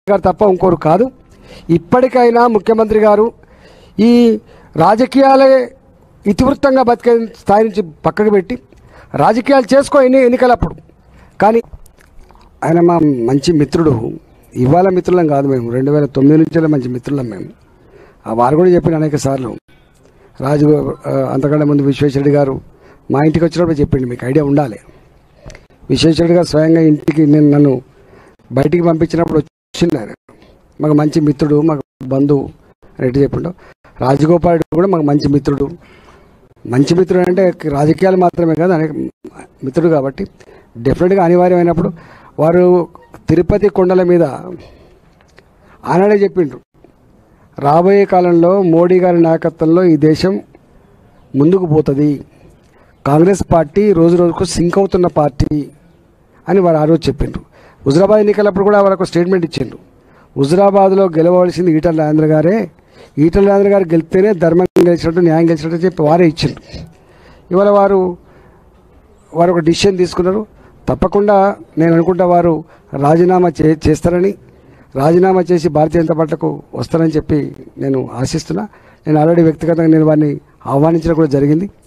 గారు తప్ప ఇంకోరు కాదు ఇప్పటికైనా ముఖ్యమంత్రి గారు ఈ రాజకీయాలే ఇతివృత్తంగా బతికే స్థాయి నుంచి పక్కకు పెట్టి రాజకీయాలు చేసుకో ఎన్ని ఎన్నికలప్పుడు కానీ ఆయన మా మంచి మిత్రుడు ఇవాళ మిత్రులం కాదు మేము రెండు వేల తొమ్మిది నుంచే మంచి మిత్రులం మేము ఆ వారు కూడా చెప్పిన అనేక సార్లు రాజు ఆ, అంతకంటే ముందు విశ్వేశ్వరుడు గారు మా ఇంటికి వచ్చినప్పుడు చెప్పిండు మీకు ఐడియా ఉండాలి విశ్వేశ్వరుడు గారు స్వయంగా ఇంటికి నేను నన్ను బయటికి పంపించినప్పుడు వచ్చిండు ఆయన మాకు మంచి మిత్రుడు మాకు బంధువు రెడ్డి చెప్పిండు రాజగోపాల్ రెడ్డి కూడా మాకు మంచి మిత్రుడు మంచి మిత్రుడు అంటే రాజకీయాలు మాత్రమే కాదు అనేక మిత్రుడు కాబట్టి డెఫినెట్గా అనివార్యమైనప్పుడు వారు తిరుపతి కొండల మీద ఆనాడే చెప్పిండ్రు రాబోయే కాలంలో మోడీ గారి నాయకత్వంలో ఈ దేశం ముందుకు పోతుంది కాంగ్రెస్ పార్టీ రోజు రోజుకు సింక్ అవుతున్న పార్టీ అని వారు ఆ రోజు చెప్పిండ్రు హుజరాబాద్ ఎన్నికలప్పుడు కూడా వాళ్ళకు స్టేట్మెంట్ ఇచ్చిండ్రు హుజరాబాద్లో గెలవలసింది ఈటల రాజేంద్ర గారే ఈటల రాజేంద్ర గారు గెలిస్తేనే ధర్మం గెలిచినట్టు న్యాయం గెలిచినట్టు చెప్పి వారే ఇచ్చిండ్రు ఇవాళ వారు వారు ఒక డిసిషన్ తీసుకున్నారు తప్పకుండా నేను అనుకుంటా వారు రాజీనామా చే చేస్తారని రాజీనామా చేసి భారతీయ జనతా పార్టీలకు వస్తారని చెప్పి నేను ఆశిస్తున్నా నేను ఆల్రెడీ వ్యక్తిగతంగా నేను వారిని ఆహ్వానించడం కూడా జరిగింది